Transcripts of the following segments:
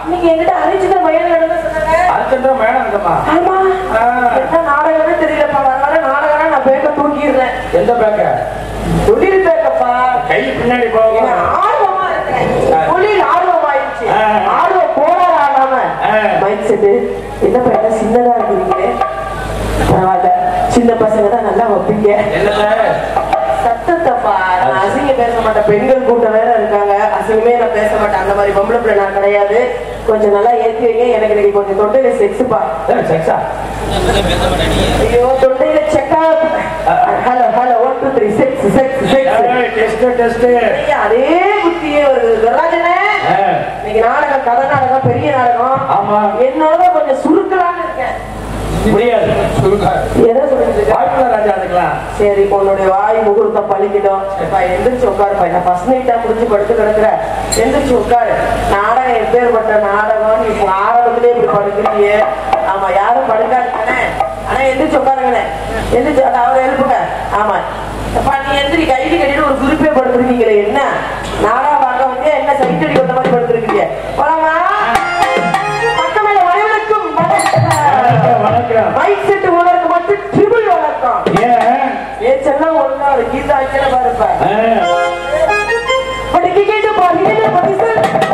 இன்னைக்கு என்கிட்ட அரிச்சித மயில் நடந்து சொன்னாங்க அர்ஜென்டா மேடம் இருக்கம்மா ஆமா ஆ. என்ன நாடகமே தெரியலப்பா அதனால நாடகம் நான் பேக்க தூக்கிடுறேன் எந்த பேக்க தொழில் பேக்கப்பா கை பின்னாடி ஏன்னா போகும் ஆர்வமா இருக்கேன் தொழில் ஆர்வமாயிருச்சு ஆ. ஆர்வம் கோளாறு ஆகாம ஆ. மைண்ட் செட்டு என்னப்பா என்ன சின்னதா இருக்கிறீங்களே பரவாயில்ல சின்ன பசங்க தான் நல்லா வைப்பீங்க என்னது சத்தத்தப்பா நான் அசிங்க பேச மாட்டேன் பெண்கள் கூட்டம் வேற இருக்காங்க அசிங்கமே நான் பேச மாட்டேன் அந்த மாதிரி பொம்பளை பிள்ளை நான் கிடையாது கொஞ்சம் நல்லா ஏற்றி வைங்க எனக்கு இன்னைக்கு கொஞ்சம் தொண்டையில செக்ஸுப்பா செக்ஸா ஐயோ தொண்டையில செக்கா hello hello one two three checks checks checks test test அதே புத்தியே வருது துர்ராஜனே இன்னைக்கு நாடகம் கதை நாடகம் பெரிய நாடகம் ஆமா என்னோட கொஞ்சம் சுருக்கலான்னு இருக்கேன் முடியாது எதை சொல்லிட்டு இருக்க? வாய்ப்புல ராஜா அதுக்கலாம் சரி உன்னுடைய வாய் முகூர்த்தம் பழிக்கணும் இப்ப எந்திரிச்சு உட்காருப்பா என்ன ஃபர்ஸ்ட் நைட்டா முடிஞ்சு படுத்து கிடக்குற எந்திரிச்சு உட்காரு நாடகம் எப்பேற்பட்ட நாடகம் நீ இப்ப ஆரம்பத்திலே இப்படி படுக்கிறீங்க ஆமா யாரும் படுக்காதுதானே ஆனா எந்திரிச்சு உட்காருங்கண்ணே எந்திரிச்சு அதை அவரை எழுப்புங்க ஆமா அப்பா நீ எந்திரி கைது கட்டிட்டு ஒரு குறிப்பே படுத்துருக்கீங்களே என்ன நாடகம் பார்க்க வந்து என்ன சைட்டடி வந்த மாதிரி படுத்துருக்கீங்க போலாமா பக்கமேல வரவழைக்கும் வணக்கம் வணக்கம் மைக் செட் உனக்கு மட்டும் ட்ரிபிள் வணக்கம் ஏன் பேச்செல்லாம் ஒழுங்கா ஒரு கீதா வைக்கிற பாருப்ப ஆ. படிக்க கேட்டு பாருங்க படிச்சு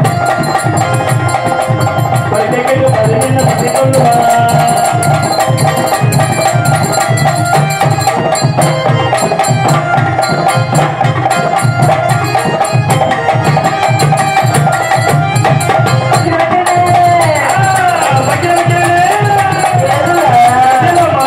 படிக்கைக்கு பதினெண்ணு பத்தி சொல்லுவா. ஆ, வைக்க வைக்கிறேனே. இல்லம்மா.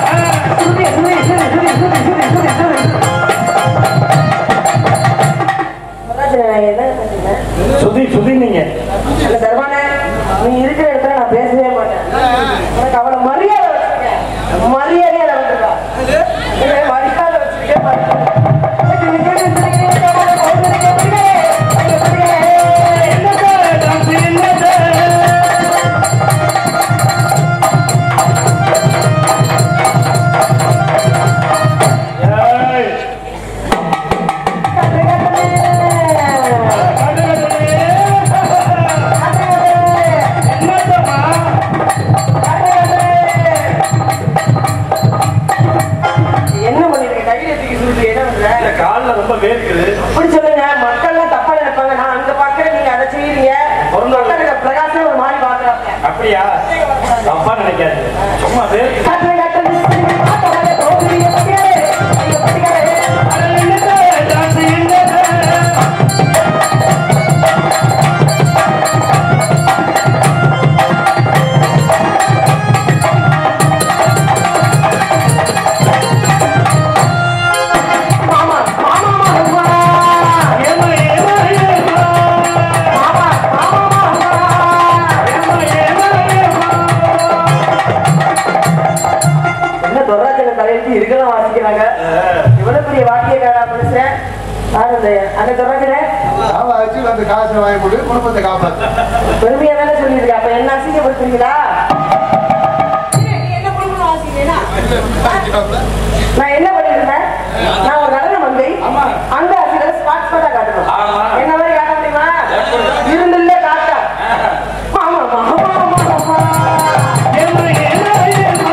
சுதி சுதி நீங்க நீ இருக்கிற இடத்துல நான் பேசவே மாட்டேன் உனக்கு அவளை மரியாதை வச்சிருக்கேன் மரியாதையா நடந்துருக்கா மரியாதை வச்சிருக்கேன் டான்ஸ் என்னது? ஏய், என்னத்தம்மா? என்ன பண்ணிருக்க கையில தூக்கி சுருட்டு என்ன பண்ற இந்த கால்ல ரொம்ப வேர்க்குது அப்படி சொல்லுங்க மக்கள்லாம் தப்பா நினைப்பாங்க நான் அங்க பாக்குறேன் நீங்க அதை செய்யறீங்க பொருந்தாது. மக்களுக்கு பிரகாசம் ஒரு மாதிரி பாக்குறாங்க அப்படியா தப்பா நினைக்காது சும்மா வேர்க்குது காட்டுல காட்டுல காட்டுல தோல்விய பத்தியாரே ஐயோ பத்தியாரே அட என்னது? டான்ஸ் என்னது? மாமா மாமா மாமா ஏமா, ஏமா, ஏமா. மாமா மாமா மாமா ஏமா, ஏமா, ஏமா. என்ன தொராஜன தலையெழுத்து இருக்கலாம் வாசிக்கிறாங்க இவ்வளவு பெரிய வாக்கியக்காரா மனுஷன் யாரு இந்த அந்த தொராஜனே அவன் வச்சு அந்த காசை வாங்கி போட்டு குடும்பத்தை காப்பாத்து பெருமையா தானே சொல்லியிருக்க அப்ப என்ன அசிங்கப்படுத்துறீங்களா நான் என்ன பண்ணிருந்தேன் நான் ஒரு நடன மங்கை ஆமா. அங்க சில ஸ்பாட் ஸ்பாட்டா காட்டணும் ஆமா. என்ன மாதிரி காட்ட முடியுமா இருந்துல்ல காட்ட ஆமா ஆமா ஆமா ஆமா ஏமா, ஏமா, ஏமா.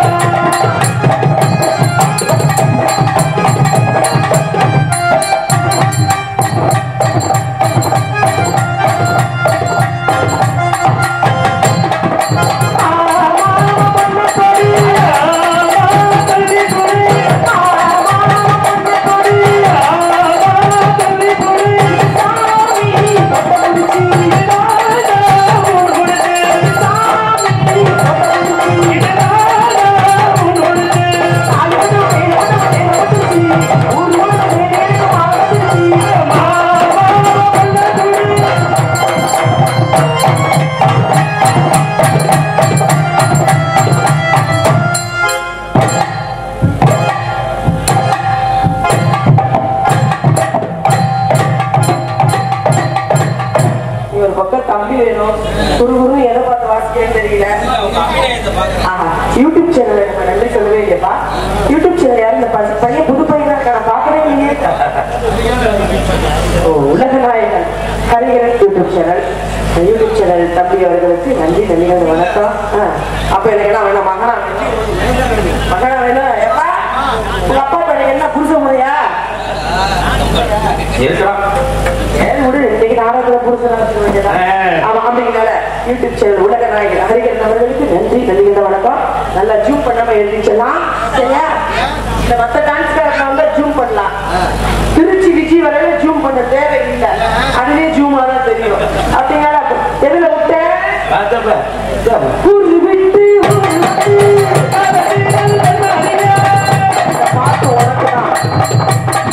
ஒரு பக்கம் தம்பி வேணும் குரு குரு எதை பார்த்து வாசிக்கிறேன்னு தெரியல ஆஹா, யூடியூப் சேனல் நம்ம நன்றி சொல்லவே இல்லையப்பா யூடியூப் சேனல் யாரும் இந்த ப- பையன் புது பையனா இருக்கா நான் பார்க்கவே இல்லையே ஓ உலக நாயகன் Hariharan YouTube channel YouTube channel தம்பி அவர்களுக்கு நன்றி நன்றிகள் வணக்கம் ஆ, அப்ப எனக்கு என்ன வேணும் மகனா மகனா வேணும் எப்பா உங்க அப்பா இப்ப எனக்கு என்ன புருஷ முறையா இருக்கிறான் ஏன் விடு இன்னைக்கு நாடகத்துல புருஷனா இருக்க வேண்டியதான் ஆ. ஆமா அப்படிங்கிறனால யூடியூப் சேனல் உலக நாயகர் ஹரிகரன் அவர்களுக்கு நன்றி நன்றிகிற வணக்கம் நல்லா ஜூம் பண்ணாம எழுதிச்சலாம் சரியா இந்த மத்த டான்ஸ்காரங்க வந்தா ஜூம் பண்ணலாம் திருச்சி விஜய் வரையில ஜூம் பண்ண தேவையில்லை அதுலயே ஜூமா தான் தெரியும் அப்படிங்கிறா எதுல விட்டேன் பார்த்தப்ப ஊரு விட்டு ஊரு விட்டு இந்த பாட்டு உனக்குதான்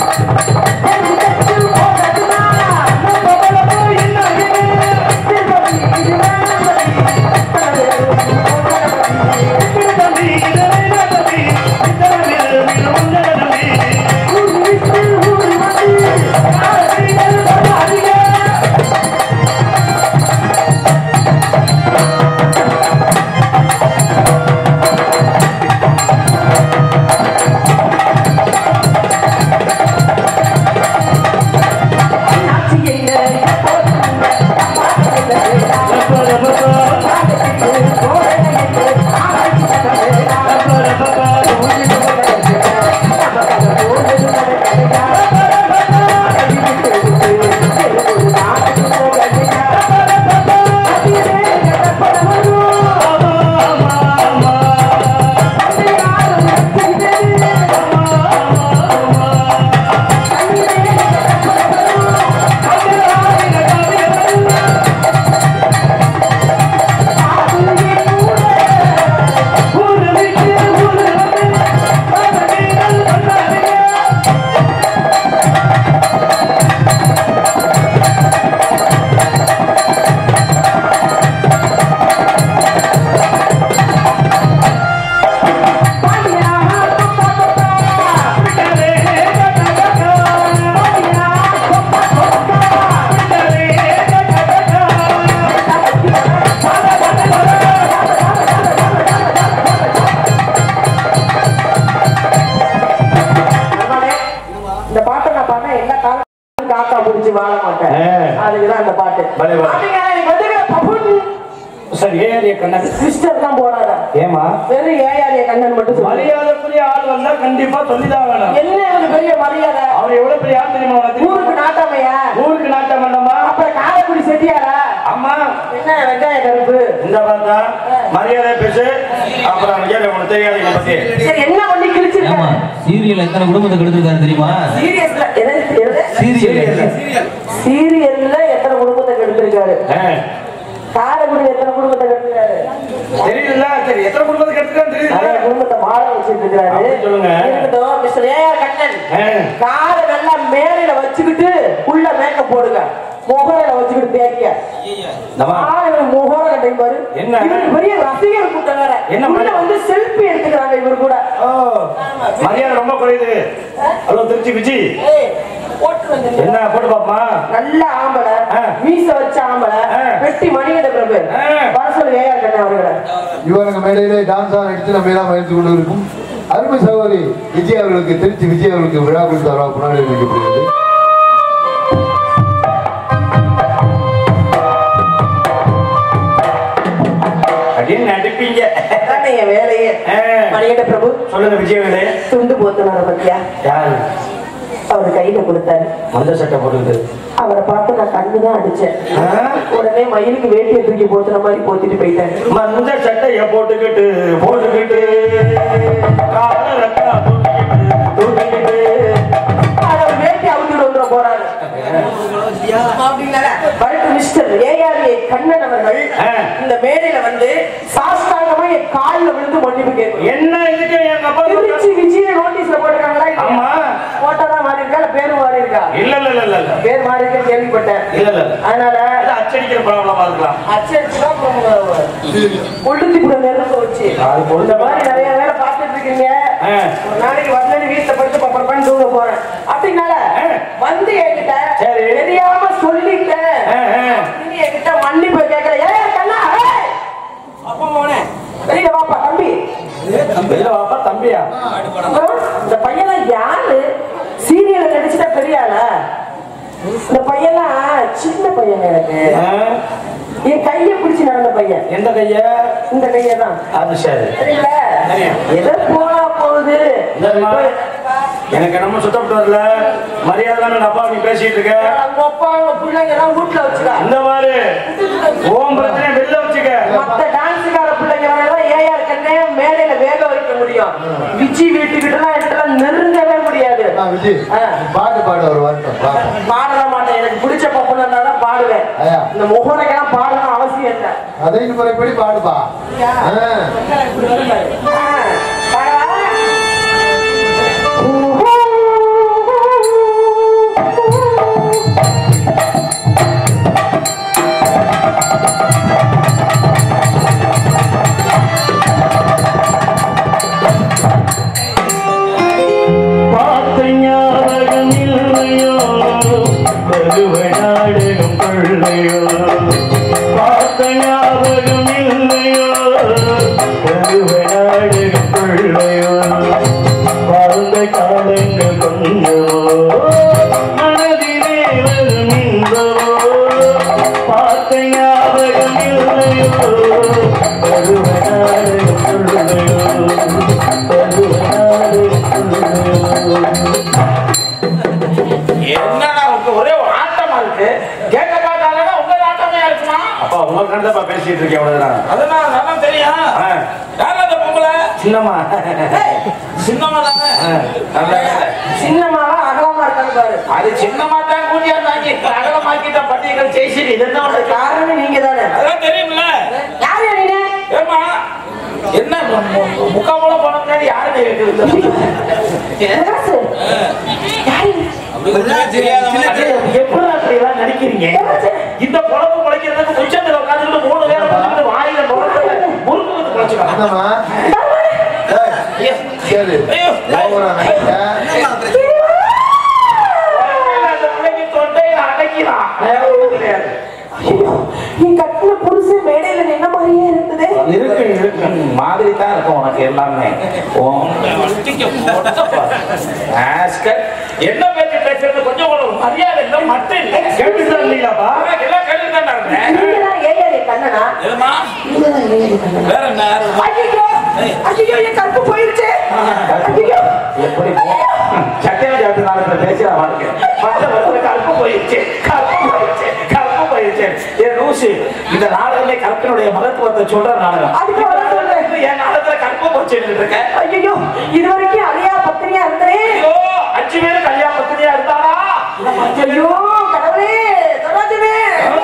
இந்த பாட்டை நான் பண்ண எல்லா காலம் காக்கா புடிச்சு வாழ மாட்டேன் ஆ. அதுக்குதான் இந்த பாட்டு பலே, பலே. அப்படிங்க, எனக்கு வந்துக்கிற பபுன் சரி ஏறிய கண்ணன் சிஸ்டர் தான் போடாத ஏமா வெறும் ஏஆரிய கண்ணன் மட்டும் சொல்லு. மரியாதைக்குரிய ஆள் வந்தா கண்டிப்பா சொல்லிதான் வேணும் என்ன ஒரு பெரிய மரியாதை அவர் எவ்வளவு பெரிய ஆள் தெரியுமா உனக்கு ஊருக்கு நாட்டாமையா ஊருக்கு நாட்டம் வேண்டாமா அப்புறம் காரைக்குடி செட்டியாரா அம்மா என்ன வெங்காய கருப்பு இந்த பார்த்தா மரியாதை பேசு அப்புறம் விஜய் உனக்கு தெரியாது இதை பத்தி சரி என்ன பண்ணி ஏமா கிழிச்சிருக்க சீரியல் எத்தனை குடும்பத்தை கெடுத்துருக்காரு தெரியுமா சீரியஸ்ல சீரியல் சீரியல்ல எத்தனை குடும்பத்தை கெடுத்திருக்காரு ஆ, காரைக்குடி எத்தனை குடும்பத்தை கெடுத்திருக்காரு தெரியுதுல்ல சரி எத்தனை குடும்பத்துக்கு எடுத்துக்கான்னு நிறைய தெரியுதுல்ல குடும்பத்தை வாழ வச்சிட்டு இருக்காரு அப்படி சொல்லுங்க. இருக்கட்டும் மிஸ்டர் ஏஆர் கண்ணன் ஆ. காலை நல்லா மேலையில வச்சுக்கிட்டு உள்ள மேக்கப் போடுங்க முகரையில வச்சுக்கிட்டு தேய்க்க இந்தம்மா, ஆளுங்க முகர கட்டை பாரு என்ன? இவருக்கு பெரிய ரசிகர் கூட்டம் வேற என்ன உள்ள மாதிரி? வந்து செல்ஃபி எடுத்துக்கிறாங்க இவர் கூட ஓ, மரியாதை ரொம்ப குறையுது ஹலோ திருச்சி விஜி ஏய், போட்டு வந்து என்ன போட்டு பாப்பா நல்ல ஆம்பளை ஆ. மீச வச்ச ஆம்பளை ஆ. வெட்டி மணிகண்ட பிரபு ஆ. வர சொல்லு ஏஆர் கண்ணன் அவர்களை இவரங்க மேடையிலே டான்ஸா நடித்து நம்ம எல்லாம் மகிழ்ந்து கொண்டு இருக்கும் அருமை சகோதரி விஜய் அவர்களுக்கு திருச்சி விஜய் அவர்களுக்கு விழா கொடுத்து வரா முன்னாடி வைக்கப்படுகிறது அப்படின்னு நடிப்பீங்க அதானே என் வேலையே ஆ. மணிகண்ட பிரபு சொல்லுங்க விஜயவேலு துண்டு போத்துனார பத்தியா யாரு அவர் கையில கொடுத்தாரு மந்த சட்டை போட்டுக்கிட்டு அவரை பார்த்து நான் கண்ணு தான் அடிச்சேன் ஆ? உடனே மயிலுக்கு வேட்டியை தூக்கி போத்துன மாதிரி போத்திட்டு போயிட்டாரு மந்த சட்டைய போட்டுக்கிட்டு போட்டுக்கிட்டு கால ரெக்கா தூக்கிக்கிட்டு தூக்கிக்கிட்டு அவர் வேட்டி அவுத்துட்டு வந்துட போறாரு அப்படின்னால, வரட்டு மிஸ்டர் ஏஆர்ஏ கண்ணன் அவர்கள் ஆ. இந்த மேடையில வந்து சாஸ்தாங்கமா என் கால்ல விழுந்து மன்னிப்பு கேட்கணும் என்ன இதுக்கு எங்க அப்பா திருச்சி விஜய நோட்டீஸ்ல போட்டுருக்காங்களா இல்லையா? ஆமா. போட்டோ தான் மாறி இருக்கா இல்ல பேரு மாறி இருக்கா இல்ல இல்ல இல்ல இல்ல இல்ல பேர் மாறி இருக்குன்னு கேள்விப்பட்டேன் இல்ல இல்ல அதனால அது அச்சடிக்கிற ப்ராப்ளமா இருக்கலாம் அச்சடிச்சுதான் கொளுத்தி கூட நெருங்க வச்சு அது இந்த கொழுந்த மாதிரி நிறைய வேலை பார்த்துட்டு இருக்கீங்க ஆ. ஒரு நாளைக்கு வந்து வீட்டுல படுத்து பப்பரப்பான்னு தூங்க போறேன் அப்படின்னால ஆ. வந்து என்கிட்ட சரி. தெரியாம சொல்லிட்டேன் ஆ, ஆ. நீ என்கிட்ட மன்னிப்பு கேட்கல ஏய் கண்ணா ஏய்! அப்பா மோனே வெளியில வாப்பா தம்பி வெளில வாப்பா தம்பியா அப்புறம் இந்த பையன் யாரு சீரியல் நடிச்சுட்டா பெரிய ஆளா இந்த பையன்லாம் சின்ன பையன் தெரியுங்க எனக்கு ஆ? என் கையை பிடிச்சு நடந்த பையன் எந்த கைய இந்த கையை தான் அது சரி தெரியல தெரியும். எதோ போனா போகுது இந்தம்மா, எனக்கு என்னமோ சுத்தப்பட்டு வரல மரியாதை தானே அப்பா நீ பேசிட்டு இருக்க அவங்க அப்பா அவங்க பிள்ளைங்க எல்லாம் வீட்டுல வச்சுக்கா இந்த மாதிரி ஓம் பிரச்சனை வெளில வச்சுக்க மத்த டான்ஸுக்கார பிள்ளைங்க எல்லாம் ஏஆர் கண்ணே மேடையில வேக வைக்க முடியும் விஜி வீட்டுக்கிட்டலாம் இடத்துல நெருங்கவே முடியாது ஆ, விஜய் ஆ. பாட்டு பாட ஒரு வார்த்தை பாட்டு பாடல மாட்டேன் எனக்கு பிடிச்ச பப்பனா தான் பாடுவேன் ஐயா. இந்த முகரைக்கெல்லாம் பாடணும் அவசியம் இல்லை அதை முறைப்படி பாடுப்பா ஆ. பார்த்த ஞாபகம் இல்லையோ பருவ நாடகம் கொள்ளையோ பார்த்த ஞாபகம் இல்லையோ பருவ நாடகம் கொள்ளையோ வாழ்ந்த காலங்கள் கொஞ்சமோ மனதிலே வரும் இன்பமோ பார்த்த ஞாபகம் இல்லையோ பருவ நாடகம் கொள்ளையோ பருவ நாடகம் கொள்ளையோ என்னடா உங்க ஒரே ஒரு ஆட்டமா இருக்கு கேட்க பார்த்தாங்கன்னா உங்க ஆட்டமே இருக்குமா அப்பா உங்க கண்டப்பா பேசிட்டு இருக்கேன் அவ்வளவுதான் அதனால நல்லா தெரியும் ஆ, யார் அந்த பொம்பளை சின்னம்மா சின்னம்மா தானே ஆ, நல்லா இருக்கு. சின்னமாவா அகலமா இருக்கான்னு பாரு அது சின்னமா தான் கூட்டியா தாங்கி அகலமாக்கிட்ட பட்டியல் செய்சி இதுதான் அது காரணமே நீங்க தானே அதெல்லாம் தெரியும்ல யாரு நீங்க ஏமா என்ன முக்காமூலம் போன முன்னாடி யாருன்னு கேட்குது பிரகாசு. யாரு? தெரியாத எப்படி அப்படி எல்லாம் நடிக்கிறீங்க இந்த பொழப்பு முளைக்கிறதுக்கு உச்சத்துல உட்காந்துட்டு மூணு பேரை பார்த்துட்டு வாயில நுழைஞ்சு முறுக்கு வந்து முளைச்சுக்கலாம் என்னம்மா ஏய், சரி ஐயோ. ஓவரா நடிக்க அந்த பிள்ளைக்கு தொண்டையில அடைக்கிறான் வேற ஒண்ணும் கிடையாது நீ கட்டின புருஷன் மேடையில நின்ன மாதிரியே இருந்தது இருக்கு இருக்கு மாதிரி தான் இருக்கும் உனக்கு எல்லாமே உங்க வட்டிக்கு போட்ட பாரு. ஆஸ்கர். என்ன பேச்சு பேசுறது கொஞ்சம் கூட மரியாதை இல்லை மட்டும் இல்லை கேட்டுட்டு இருந்தீங்களாப்பா? எல்லாம் கேட்டுட்டு தான் இருந்தேன் நீங்கதான் ஏஆர் கண்ணனா எதுமா நீங்கதான் ஏஆர் கண்ணனா வேற என்ன ஐயோ ஐயோ என் கருப்பு போயிருச்சு ஐயோ எப்படி சட்டையா சாப்பிட்டு நாலு பேசுற வாழ்க்கை மற்ற வருஷத்துல கருப்பு போயிடுச்சு கருப்பு போயிடுச்சு கருப்பு போயிடுச்சு ஏன் லூசு இந்த நாடகமே கருப்பினுடைய மகத்துவத்தை சொல்ற நாடகம் அதுக்கு அதான் சொல்றேன். என் நாடகத்துல கருப்பு போச்சுன்னு இருக்கேன் ஐயோ இது வரைக்கும் அழியா பத்திரியா இருந்தேன் ஐயோ அஞ்சு பேரும் கல்யாண பத்திரியா இருந்தாரா ஐயோ கடவுளே சரோஜனே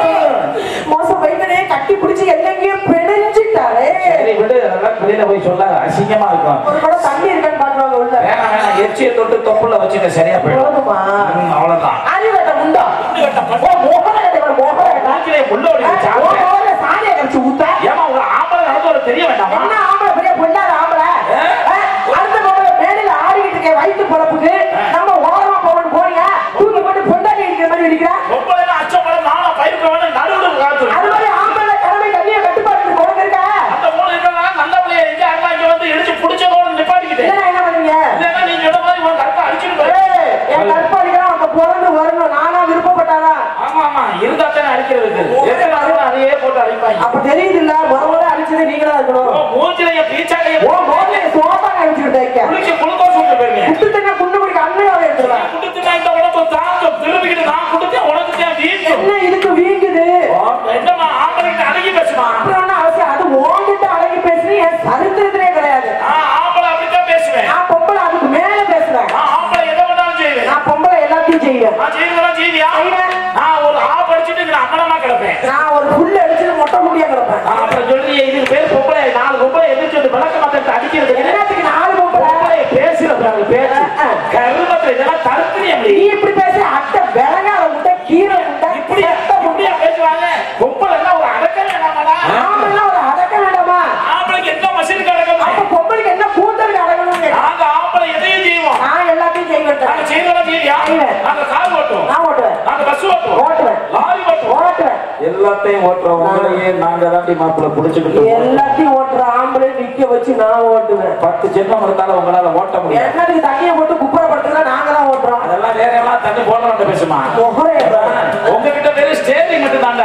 மோசம் வைத்தனே கட்டி பிடிச்சி எங்கெங்கேயும் பிணைஞ்சிட்டாரே சரி விடு அதெல்லாம் வெளியில போய் சொல்லாத அசிங்கமா இருக்கும் ஒரு குடம் தண்ணி இருக்கான்னு பாக்குறாங்க உள்ள வேணாம் வேணாம் எச்சியை தொட்டு தொப்புல வச்சுக்க சரியா போயிடும் போதுமா ம், அவ்வளவுதான் அறிவட்ட முண்டா முண்டு கட்ட பட்டு. ஓ மோகன கட்ட மோகன கட்ட மூக்கிலே முள்ளோடி ஓ வச்சு மோகன சாணியை கடிச்சு ஊத்த ஏமா உங்க ஆம்பளை நடந்து ஒரு தெரிய வேண்டாமா என்ன ஆம்பளை பெரிய பொண்ணாத ஆம்பளை ஆ? ஆ? அடுத்த பொம்பளை மேடையில ஆடிக்கிட்டு இருக்க வயிற்று பொழப்புக்கு நம்ம ஓரமா போகணும் போறீங்க தூக்கி போட்டு பொண்டாடி அடிக்கிற மாதிரி அடிக்கிறா ஒன்பது அச்சப்படம் நானும் பயிருக்கு வேணும் நடுவில் காத்து அது மாதிரி ஆம்பளை கடமை கண்ணிய கட்டுப்பாடு குழந்தை இருக்கா அந்த மூணு இருக்கிறதா நல்ல பிள்ளைய எங்க அங்க இங்க வந்து இடிச்சு புடிச்சதோட நிப்பாட்டிக்கிட்டேன் இல்லைன்னா என்ன பண்ணுவீங்க இல்லைன்னா நீங்க சொன்ன மாதிரி உன் கருத்தை அடிச்சுட்டு போய் ஏய், என் கற்பாடிக்கலாம் அவங்க பிறந்து வரணும் நானா விருப்பப்பட்டாதான் ஆமா ஆமா இருந்தா தானே அடிக்கிறதுக்கு எத்தனை நாள் அதையே போட்டு அடிப்பாங்க அப்ப தெரியுது இல்ல முத முத அடிச்சது நீங்களா இருக்கணும் ஓ, மூஞ்சிலைய பீச்சாலைய ஓ மோகனை சோப்பா அடிச்சுக்கிட்டு வைக்க குளிச்சு குளுக்கோஸ் விட்டு போயிருங்க குட்டு தண்ணி குண்டு குடிக்க அண்மையாவே எடுத்துக்கலாம் குடுத்து நான் இந்த உடம்பு தாங்க திரும்பிக்கிட்டு நான் கொடுத்தேன் உனக்கு தான் வீங்கும் என்ன இதுக்கு வீங்குது என்னமா ஆம்பளைக்கு அடங்கி பேசுமா அப்புறம் என்ன அவசியம் அது ஓங்கிட்டு அடங்கி பேசுறீங்க என் சரித்திரத்திலே கிடையாது நான் ஆம்பளை அப்படித்தான் பேசுவேன் நான் பொம்பளை அதுக்கு மேல பேசுறேன் நான் ஆம்பளை எதை வேணாலும் செய்வேன் நான் பொம்பளை எல்லாத்தையும் செய்வேன் நான் செய்வதெல்லாம் செய்வியா செய்வேன். நான் ஒரு ஆ படிச்சுட்டு நான் அம்மனமா கிடப்பேன் நான் ஒரு புல்லு அடிச்சுட்டு மொட்டை முடியா கிடப்பேன் நான் அப்புறம் சொல்றீங்க இது பேர் பொம்பளை நாலு பொம்பளை எதிர்த்து வந்து விளக்க மாத்திரத்தை அடிக்கிறது என்னத்துக்கு நாலு பொம்பளை பொம்பளை பேசுறது பேச்சு கருமத்தை இதெல்லாம் தடுத்துறிய நீ இப்படி பேசுற அட்டை விலங்கால முட்டை கீரை முட்டை இப்படி இப்படியா பேசுவாங்க பொம்பளை எல்லாம் ஒரு அடக்கம் வேணாமடா ஆம்பளை ஒரு அடக்க வேண்டாமா ஆம்பளைக்கு என்ன மசினுக்கு அடக்கம் அப்ப பொம்பளைக்கு என்ன கூந்தல் அடங்கணும் நாங்க ஆம்பளை எதையும் செய்வோம் நான் எல்லாத்தையும் செய்வேன் நாங்க செய்வதெல்லாம் செய்வியா செய்வேன். நாங்க கார் ஓட்டுவோம் நான் ஓட்டுவேன் நாங்க பஸ் ஓட்டுவோம் ஓட்டுவேன் லாரி ஓட்டுவோம் ஓட்டுவேன் எல்லாத்தையும் ஓட்டுறோம் உங்களையே நாங்க தாண்டி மாப்பிள்ள புடிச்சுக்கிட்டு எல்லாத்தையும் ஓட்டுற ஆம்பளை நிக்க வச்சு நான் ஓட்டுவேன் பத்து ஜென்மம் இருந்தாலும் உங்களால ஓட்ட முடியாது என்னதுக்கு தண்ணியை போட்டு குப்பரப்படுத்துனா நாங்க தான் ஓட்டுறோம் அதெல்லாம் வேற எல்லாம் தண்ணி போடுறவங்க பேசுமா முகரே உங்ககிட்ட வெறும் ஸ்டேரிங் மட்டும் தான்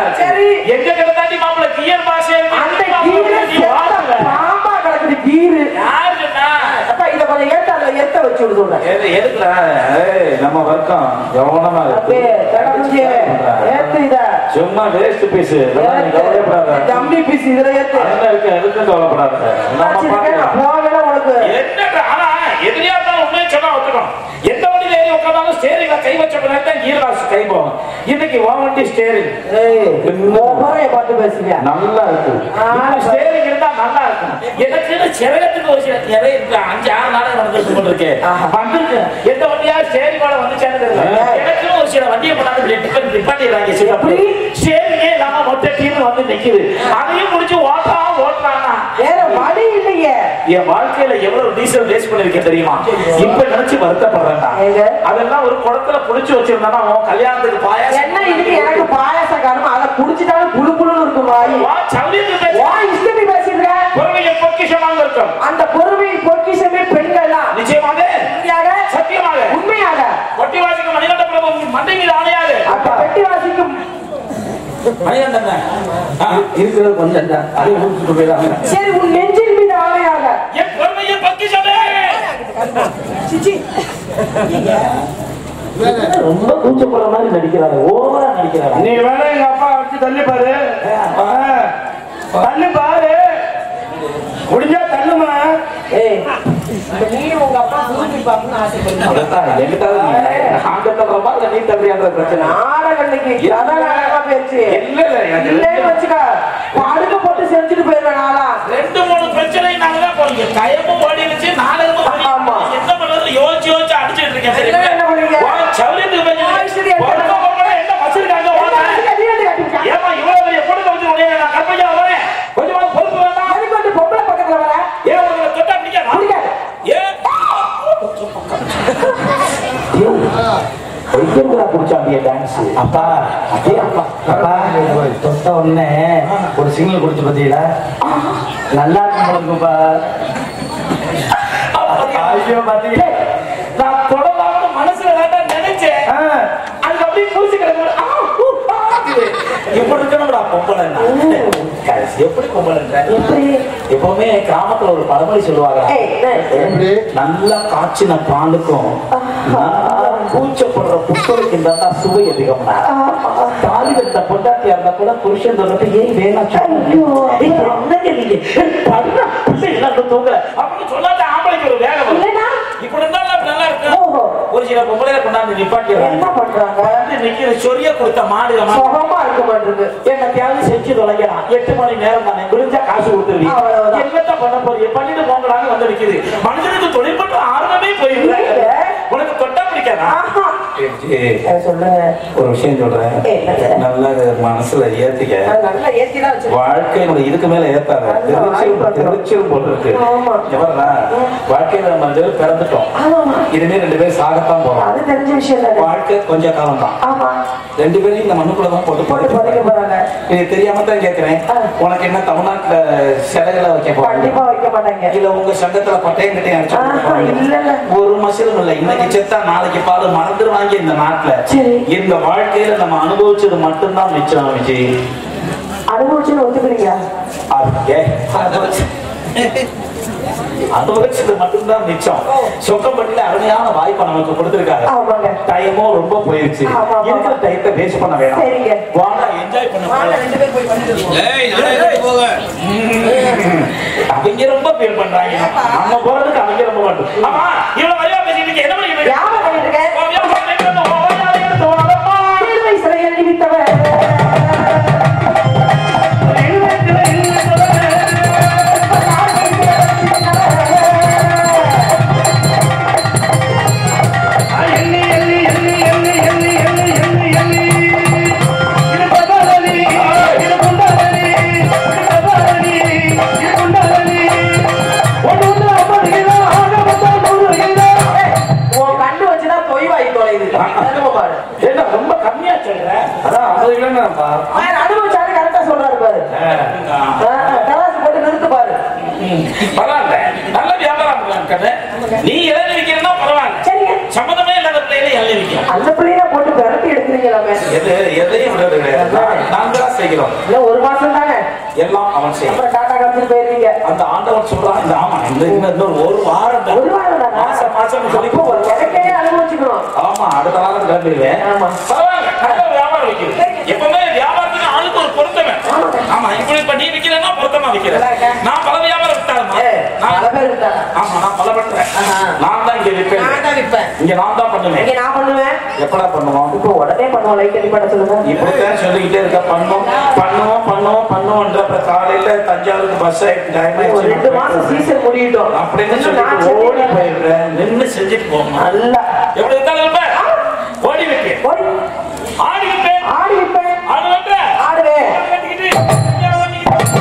கவனமா இரு. தம்பி தடம்பி ஏத்து இத சும்மா வேஸ்ட் பீஸ் நீ கவலைப்படாத தம்பி பீஸ் இதுல ஏத்து அதெல்லாம் இருக்கு எதுக்கும் கவலைப்படாத நம்ம வச்சிருக்கேன், நான் பார்க்கலாம் போகல உனக்கு என்னடா, ஆனா எதிரியா இருந்தாலும் உண்மையை சொன்னா ஒத்துக்கணும். எந்த வண்டியில ஏறி உட்கார்ந்தாலும் steeringல கை வச்ச பிறகு தான் gear box கை போகும். இன்னைக்கு உன் வண்டி steering. ஏய் முகரைய பார்த்து பேசுங்க நல்லா இருக்கு ஆ, இப்ப steering இருந்தா நல்லா இருக்கும். எனக்குன்னு சிறகத்துக்கு ஒரு சில நிறை இருக்கு. அஞ்சு, ஆறு நாடகம் நடந்திருக்கு போல இருக்கு. ஆஹா. வந்திருக்கு. எந்த வண்டியா steering ஓட வந்துச்சான்னு தெரியல. ஏய். எனக்குன்னு ஒரு சில வண்டியை கொண்டாந்து இப்படி டிப்பன் நிப்பாட்டிடுறாங்க சிங்கப்பூர். steering ஏ இல்லாம மொத்த team வந்து நிக்குது. அதையும் முடிச்சு ஓட்டுறா, ஓட்டுறான்னா. வேற வழி இல்லையே என் வாழ்க்கையில எவ்வளவு டீசல் வேஸ்ட் பண்ணிருக்கேன் தெரியுமா இப்ப நினைச்சு வருத்தப்படுறேன்டா ஏங்க? அதெல்லாம் ஒரு குடத்துல புடிச்சு வச்சிருந்தா உன் கல்யாணத்துக்கு பாயாசம் என்ன இதுக்கு எனக்கு பாயாசம் காரணம் அதை குடிச்சிட்டாலும் புழு புழுன்னு இருக்கும் வாய் வா, சௌரியத்துக்கு பேசு. வா இஷ்டத்தை பேசிடுற பொறுமையை பொக்கிஷமாக இருக்கும் அந்த பொறுமை பொக்கிஷமே பெண்கள் தான் நிச்சயமாக உண்மையாக சத்தியமாக உண்மையாக ஒட்டி வாசிக்கும் மணிகண்ட பிரபு மண்டை மீது ஆணையாது அந்த பெட்டி வாசிக்கும் மணிகண்டன் இருக்கிறது கொஞ்சம் தான் அதை முடிச்சுட்டு போயிடாம சரி உன் நெஞ்சின் மீது ஆணையாக என் பொறுமையை பொக்கிஷமே ரொம்ப கூச்சப்படுற மாதிரி நடிக்கிறாரு ஓவரா நடிக்கிறாரு நீ வேணா எங்க அப்பா வச்சு தள்ளி பாரு ஆ, தள்ளி பாரு முடிஞ்சா தள்ளுமா ஏய் இப்ப நீ உங்க அப்பா திரும்பி பார்க்கணும்னு ஆசைப்படுறீங்க அதான் எங்கிட்டாவது நீ நாங்க தர்றோமா இல்ல நீ தர்றியான்ற பிரச்சனை நாடகம் இன்னைக்கு கதை நாடகமா பேச்சு இல்ல இல்ல எனக்கு இல்லைன்னு வச்சுக்க படுக்க போட்டு செஞ்சுட்டு போயிருவேன் நாளா ரெண்டு மூணு பிரச்சனை நாங்க போறீங்க கயமும் ஓடிடுச்சு நாடகமும் ஓடிடுச்சு. ஆமா. என்ன பண்றது யோசிச்சு யோசிச்சு அடிச்சிட்டு இருக்கேன் தெரியுமா? எல்லாம் என்ன பண்ணீங்க? உன் சௌரியத்துக்கு ஆ, சரி, பேசுறேன். என்ன? உடனே உடனே என்ன வச்சிருக்காங்க ஓட ஏமா இவ்வளவு பெரிய கொடுக்க வச்சு உடனே நான் கற்பையா வரேன் கொஞ்சமா பொறுப்பு வேண்டாம் எதுக்கு பொம்பளை பக்கத்துல வர ஏன் உங்களை தொட்டா பிடிக்காதா பிடிக்காது. ஏன் வைத்தியங்களா குடிச்சாண்டிய டான்ஸ் அப்பா அதே அப்பா அப்பா தொட்ட உடனே ஒரு சிங்கிள் குடிச்சு பார்த்தீங்களா நல்லா இருக்குப்பா ஐயோ பாத்தீங்களா நான் தொடலாம்னு மனசுல வேண்டாம் நினைச்சேன் ஆ, அது அப்படியே பூசி கிடக்கு ஆ, ஊ, ஆ, இது. எப்படி இருக்கணும்டா பொம்பளைன்னா கடைசி எப்படி பொம்பளைன்ற எப்பவுமே கிராமத்துல ஒரு பழமொழி சொல்லுவாங்க ஏய், ஏய். எப்படி நல்லா காய்ச்சின பாலுக்கும் நல்லா கூச்சப்படுற புத்தலுக்கு இருந்தா சுவை அதிகம்னா தாலி கட்ட பொண்டாட்டியா இருந்தா கூட புருஷன் சொல்றது ஏன் வேணாம் தூங்கல அப்படின்னு சொல்லாத ஆம்பளைக்கு ஒரு வேலை வரும் இல்லைன்னா இப்படி இருந்தாலும் அப்படி நல்லா இருக்கு ஓஹோ. ஒரு சில பொம்பளைய கொண்டாந்து நிப்பாட்டிடுறாங்க என்ன பண்றாங்க வந்து நிக்கிற சொரிய கொடுத்த மாடு சுகமா இருக்க மாட்டிருக்கு என்னத்தையாவது செஞ்சு தொலைக்கலாம் எட்டு மணி நேரம் தானே முடிஞ்சா காசு கொடுத்துருவீங்க அவ்வளவுதான். என்னத்த பண்ண போறீங்க பண்ணிட்டு போங்கடான்னு வந்து நிக்குது மனுஷனுக்கு தொழில் பண்ற ஆர்வமே போயிருக்காங்க இல்ல. உனக்கு தொட்டா பிடிக்காதா ஆஹா. ஏய், ஏய், சொல்லுங்க ஒரு விஷயம் சொல்றேன் என்னது? நல்லா இதை மனசுல ஏத்திக்க நான் நல்லா ஏத்திதான் வச்சிருக்கேன் வாழ்க்கையில இதுக்கு மேல ஏத்தாத ஆமா, திருச்சிரும் ஆயிரத்தி திருச்சிரும் போட்டு இருக்கு ஆமா. எவரா வாழ்க்கையில நம்ம ரெண்டு பேரும் பிறந்துட்டோம் ஆமாமா இனிமே ரெண்டு பேரும் சாகத்தான் போறோம் அது தெரிஞ்ச விஷயம் தானே வாழ்க்கை கொஞ்ச காலம் தான் ஆமா ரெண்டு பேரையும் இந்த மண்ணுக்குள்ள தான் போட்டு போட்டு புதைக்க போறாங்க இது தெரியாம தான் கேக்குறேன் ஆ. உனக்கு என்ன தமிழ்நாட்டுல சிலைகளை வைக்க கண்டிப்பா போறாங்க வைக்க மாட்டாங்க இல்ல உங்க சங்கத்துல பட்டையும் கட்டையும் அடிச்சு ஆஹா, கொடுப்பாங்க. இல்ல, இல்ல. ஒரு மசிலும் இல்ல இன்னைக்கு செத்தா நாளைக்கு பால் மறந்துடுவாங்க இந்த நாட்டுல சரி. இந்த வாழ்க்கையில நம்ம அனுபவிச்சது மட்டும்தான் மிச்சம் விஜய் அனுபவிச்சுன்னு ஒத்துக்கிறீங்க அது ஏய், அனுபவிச்சு- அனுபவிச்சது மட்டும்தான் மிச்சம் சொக்கப்பட்டியில அருமையான வாய்ப்பை நமக்கு கொடுத்திருக்காங்க ஆமாங்க டைமும் ரொம்ப போயிருச்சு ஆமா, ஆமா. இருக்கிற டைத்தை வேஸ்ட் பண்ண வேணாம் சரிங்க. வாங்க என்ஜாய் பண்ண வாங்க போலாம். ரெண்டு பேரும் போய் பண்ணிட்டு வருவோம். அவங்க ரொம்ப ஃபீல் பண்றாங்க நம்ம போறதுக்கு அவங்க ரொம்ப மாட்டோம் ஆமா இவ்வளவு மரியாதை பேசிட்டு இருக்கீங்க. என்ன பண்ணிட்டு இருக்கீங்க? யாரை பண்ணிட்டு இருக்க? ஓ, வியாபாரம் பண்ணிட்டு இருந்தோம். ஓ, ஓ, எடுத்து வாங்கம்மா. சிலுவை சிறையில் நிமித்தவர். உன் கண்ணு வச்சுதான் பொய் வாங்கி தொலையுது. அனுபவம் பாரு. என்ன ரொம்ப கம்மியா சொல்றேன் அதான் ஐம்பது கிலோமீட்டர்ப்பா அவன் அனுபவிச்சாலும் correct ஆ சொல்றாரு பாரு. ஆ, ஆ, தராசு போட்டு நிறுத்து பாரு. பரவாயில்ல நல்ல வியாபாரம் பண்ணலாம் கண்ணு நீ இளநீ விற்கிறன்னா பரவாயில்ல சரிங்க. சம்மந்தமே இல்லாத பிள்ளைகளை இளநீ விற்கும் அந்த பிள்ளைய போட்டு விரட்டி எடுக்கிறீங்களாமே. எது எதையும் விடுறது கிடையாது நான் நாங்க தான் செய்கிறோம் இன்னும் ஒரு மாசம் தானே எல்லாம் அவன் செய்யும் அப்புறம் டாடா காமிச்சிட்டு போயிருவீங்க அந்த ஆண்டவன் சொல்றான் இந்த ஆமா இந்த இந்த இன்னொரு ஒரு வாரம் தான். ஒரு வாரம் தானா? மாசம் மாசம் சொல்லி அப்போ எனக்கே அனுபவிச்சு வச்சுக்கணும் ஆமா அடுத்த வாரம் கிளம்பிடுவேன் ஆமா பரவாயில்ல நல்ல வியாபாரம் வைக்கிறது எப்பவுமே வியாபாரத்துக்கு ஆளுக்கு ஒரு பொருத்தமே ஆமா இப்படி இப்ப நீ விக்கிறேன்னா பொருத்தமா விக்கிற நல்லா இருக்கா? நான் பல வியாபாரம் விட்டாருமா ஏய், பல பேர் விட்டாங்க. ஆமா நான் பல பண்றேன் ஆஹா. நான் தான் இங்க விற்பேன் நான் தான் விற்பேன் இங்க நான் தான் பண்ணுவேன் இங்க நான் பண்ணுவேன் எப்படா பண்ணுவோம் இப்போ உடனே பண்ணுவோம் லைட் அடிப்பட சொல்லுங்க இப்படித்தான் சொல்லிக்கிட்டே இருக்க பண்ணுவோம் பண்ணுவோம் பண்ணுவோம் பண்ணுவோம்ன்ற அப்புறம் காலையில தஞ்சாவூருக்கு பஸ் ஆயிடுச்சு ஒரு ரெண்டு மாசம் சீசன் முடியட்டும் அப்படின்னு இன்னும் நான் சொல்லிட்டு ஓடி செஞ்சுட்டேன். போயிடுறேன் நின்னு செஞ்சுட்டு போகணும் நல்லா எப்படி இருந்தாலும் இருப்பேன் ஓடி வைப்பேன் ஓடி ஆடி வைப்பேன் ஆடி விற்பேன் ஆடு வைப்பேன் ஆடுவேன் கட்டிக்கிட்டு இங்கே ஓடிக்கிட்டு.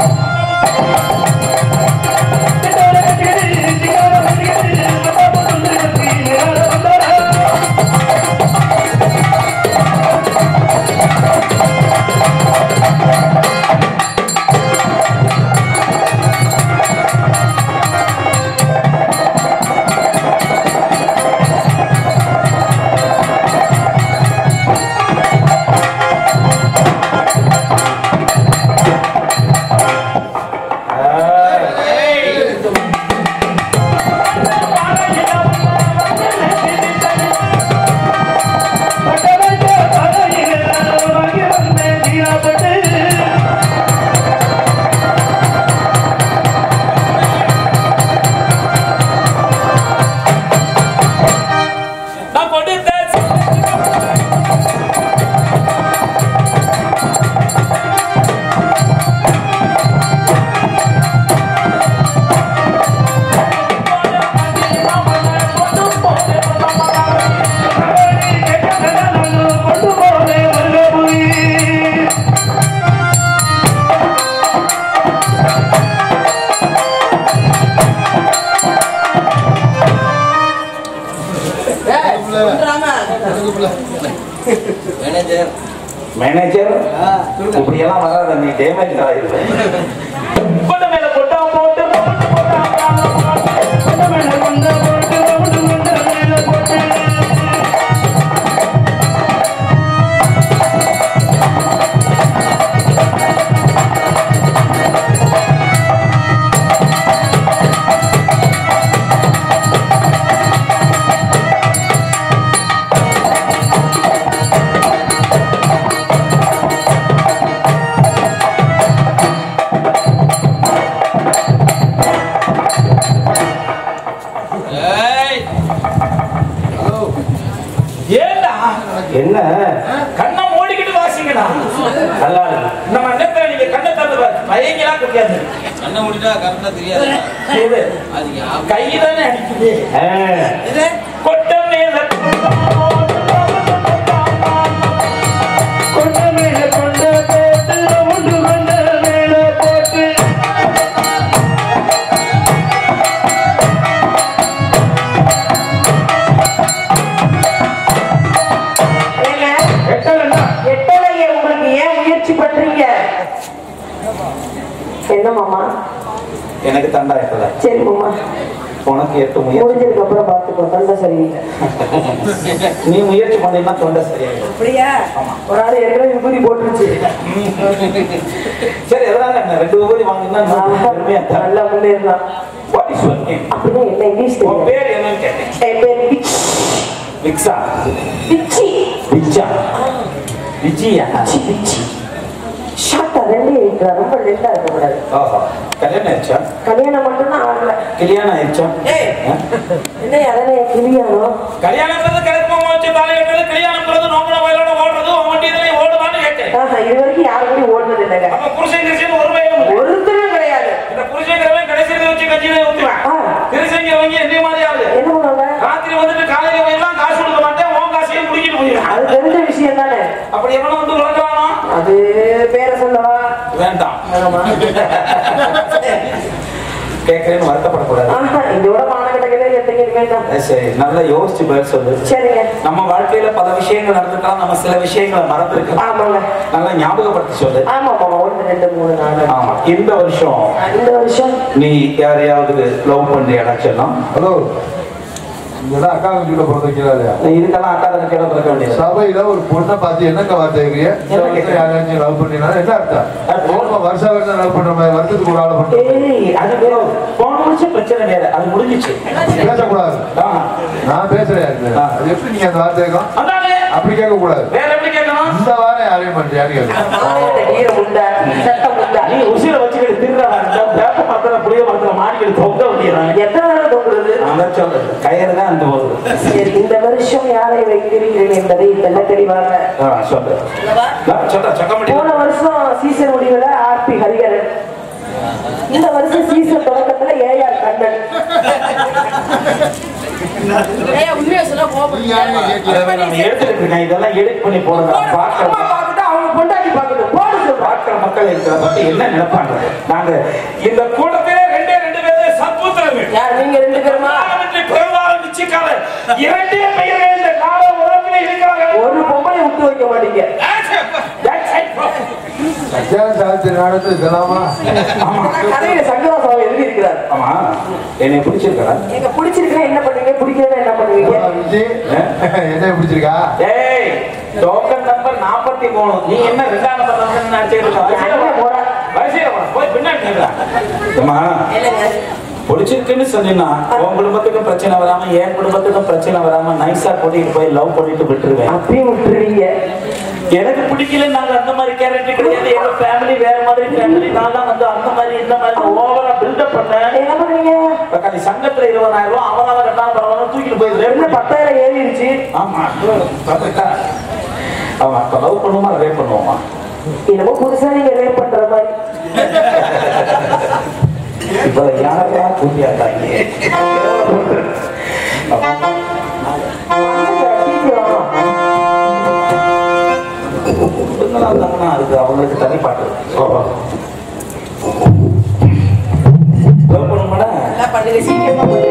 நான் கொடுத்த மேனேஜர் இப்படி எல்லாம் வராத நீ டேமேஜ் ஆயிருவேன் கொண்ட மேல கொட்டா போட்டு போட்டு போட்டா கொண்ட மேல கொண்ட போட்டு போட்டு கொண்ட மேல போட்டு ஏண்டா என்ன கண்ணை மூடிக்கிட்டு வாசிங்கடா நல்லா இருக்கு நம்ம நேரத்துல நீங்க கண்ணை திறந்து பாரு பயங்கரா குடியாது கண்ணை மூடிட்டா கரெக்டா தெரியாது இது அது ஞாபகம். கை தானே அடிக்குது இது கொட்ட மேல கொட்ட மேல கொண்ட போட்டு உண்டு கொண்ட மேல போட்டு ஏங்க எட்டலன்னா எட்டலையே உங்களுக்கு ஏன் முயற்சி பண்றீங்க என்ன மாமா எனக்கு தண்டா எட்டல சரி மாமா உனக்கு எட்டு முயற்சி முடிஞ்சதுக்கு அப்புறம் பார்த்துக்கோ தொண்டை சரியில்லை நீ முயற்சி பண்ணீங்கன்னா தொண்டை சரியாயிடும் அப்படியா ஒரு ஆள் ஏற்கனவே விபூதி போட்டுருச்சு சரி எதனால என்ன ரெண்டு ஊதி வாங்கினா பெருமையா தரேன் நல்லா முன்னேறலாம் வாட் இஸ் யுவர் நேம் அப்படின்னா என்ன இங்கிலீஷ் உன் தெரியும் பேர் என்னன்னு கேட்டேன் என் பேர் பிச் விக்ஸா பிச்சி விஜா விஜயா பிச்சி பிச்சி ஷார்ட்டா ரெண்டே இருக்கிறா ரொம்ப லெட்டா இருக்கக்கூடாது ஓஹோ கல்யாணம் ஆயிடுச்சா கல்யாணம் மட்டும்தான் ஆகல கல்யாணம் ஆயிடுச்சா ஏய் ஆ? என்ன அதனே கிளியானோ கல்யாணம்ன்றது கிழக்கு வச்சு தாலி கட்டுறது கல்யாணம்ன்றது நோம்பல வயலோட ஓடுறது உன் வண்டி இதுல ஓடுதான்னு கேட்கிறேன் ஆஹா, இது வரைக்கும் யாரு கூட ஓடுனது இல்லைங்க அப்ப புருஷன் கிருஷன் ஒரு பையன் இல்லை. ஒருத்தரும் கிடையாது இந்த புருஷங்கிறவன் கடைசியில் வச்சு கட்சியில ஊத்துவேன் ஆ. கிருஷங்கிறவங்க என்ன மாதிரி ஆகுது என்ன பண்ணுவாங்க ராத்திரி வந்துட்டு காலையில போயெல்லாம் காசு கொடுக்க மாட்டேன் உன் காசையும் முடிக்கிட்டு போயிடுவேன் அது தெரிஞ்ச விஷயம் தானே அப்படி எவனும் வந்து விளக்கலாமா அது பேரை சொல்லவா வேண்டாம் ஆமா கேட்கறேன்னு வருத்தப்படக்கூடாது ஆஹா இதோட மானக்கட்டங்களே எத்தனை வேண்டாம் அது சரி நல்லா யோசிச்சு பதில் சொல்லு சரிங்க நம்ம வாழ்க்கையில பல விஷயங்கள் நடந்துக்கலாம் நம்ம சில விஷயங்களை மறந்துருக்கலாம் ஆமாங்க நல்லா ஞாபகப்படுத்தி சொல்லு ஆமா மாமா ஒன்று ரெண்டு மூணு நாலு ஆமா இந்த வருஷம் இந்த வருஷம் நீ யாரையாவது லவ் பண்ணி அடைச்சிடலாம் ஹலோ இதெல்லாம் அக்கா குஞ்சுல பிறந்த வைக்கிறாரு இதுக்கெல்லாம் அக்கா தங்க கீழே பிறக்க வேண்டியது சபையில ஒரு பொண்ணை பார்த்து என்னங்க வார்த்தை கேக்குறீங்க இந்த வருஷம் யாராச்சும் லவ் பண்ணினா என்ன அர்த்தம் போன வருஷம் வருஷம் லவ் பண்ற மாதிரி வருஷத்துக்கு ஒரு ஆளை பண்ற ஏய் அது வேற. போன வருஷம் பிரச்சனை வேற அது முடிஞ்சிச்சு பேசக்கூடாது ஆமா. நான் பேசுறேன் அது. அது எப்படி நீங்க அந்த வார்த்தை கேட்கலாம் அதானே அப்படி கேட்க கூடாது வேற எப்படி கேட்கணும் இந்த வாரம் யாரையும் பண்றியான்னு கேட்கணும் மாலையிட்ட கீரை முண்டை சட்டை முண்டை நீ உசிர வச்சுக்கிட்டு திருடுறா வேப்ப மரத்துல புளிய மரத்துல மாடிக்கிட்டு தொங்க வேண்டியதான் எத்தனை நேரம் தொங்குறது அதான் சொல்றது கயிறு தான் அந்த போகுது சரி இந்த வருஷம் யாரை வைக்கிறீர்கள் என்பதை தெல்ல தெளிவாக ஆ, சொல்லு நான் சொல்றேன் சொக்க போன முடியும் வருஷம் சீசன் முடிவுல ஆர்பி ஹரிகரன் இந்த வருஷம் சீசன் தொடக்கத்துல ஏஆர் கண்ணன் ஏய், உண்மையை சொல்ல கோபம். நீ யாரையும் கேட்கல. நம்ம எடுத்துட்டு இருக்கேன் இதெல்லாம் எடிட் பண்ணி போடுங்க அம்மா பார்க்கற பார்க்கட்டும் அவங்க பொண்டாட்டி பார்க்கட்டும் போட சொல்றேன் பார்க்கிற மக்கள் இருக்கிற பத்தி என்ன நினைப்பாங்க நாங்க இந்த கூட்டத்திலே ரெண்டே ரெண்டு பேரே சத்புத்திரங்க யார் நீங்க ரெண்டு பேருமா பெரும்பாலும் நிச்சயக்கால இரண்டே பெயர்கள் இந்த கால உலகத்திலே இருக்கிறாங்க ஒரு பொம்பளை விட்டு வைக்க மாட்டீங்க That's it, bro. கல்யாண சாஸ்திரி நடந்து இதெல்லாமா கதையில சங்கரா சுவாமி எழுதி இருக்கிறார் ஆமா என்னை பிடிச்சிருக்கா நீங்க பிடிச்சிருக்கா என்ன பண்ணுவீங்க பிடிக்கலன்னா என்ன பண்ணுவீங்க விஜய் என்ன பிடிச்சிருக்கா ஏய் டோக்கன் நம்பர் நாற்பத்தி மூணு நீ என்ன ரெண்டாம் நம்பர் நம்பர் நினைச்சிட்டு இருக்க வரிசையில போடா வரிசையில போடா போய் பின்னாடி நில்றா. அம்மா பிடிச்சிருக்குன்னு சொன்னீங்கன்னா உன் குடும்பத்துக்கும் பிரச்சனை வராம என் குடும்பத்துக்கும் பிரச்சனை வராம நைஸா கூட்டிட்டு போய் லவ் பண்ணிட்டு விட்டுருவேன் அப்பயும் விட்டுருவீங்க எனக்கு பிடிக்கல நாங்க அந்த மாதிரி கேரக்டர் கிடையாது எங்க ஃபேமிலி வேற மாதிரி ஃபேமிலி நான் தான் வந்து அந்த மாதிரி இந்த மாதிரி ஓவரா பில்டப் பண்ணேன் என்ன பண்ணுவீங்க பக்காளி சங்கத்துல இருபதாயிரம் ரூபாய் அவனால கட்டாம பரவாயில்ல தூக்கிட்டு போய் என்ன ரேப் பத்தாயிரம் ஏறிடுச்சு ஆமா பார்த்துட்டா அவன் அப்ப லவ் பண்ணுவோமா ரேப் பண்ணுவோமா என்னமோ புதுசா நீங்க ரேப் பண்ற மாதிரி இப்ப யாரெல்லாம் கூட்டியாட்டாங்க பெண்களா இருந்தாங்கன்னா அதுக்கு அவங்களுக்கு தனி பாட்டு லவ் பண்ணுமாடா நல்லா பண்ணுங்க சீக்கிரமா பண்ணுங்க.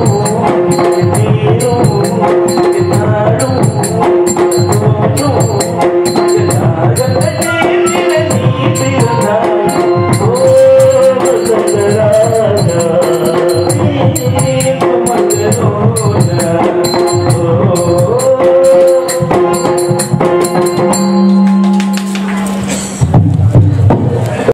Oh மஞ்சளோட ஓ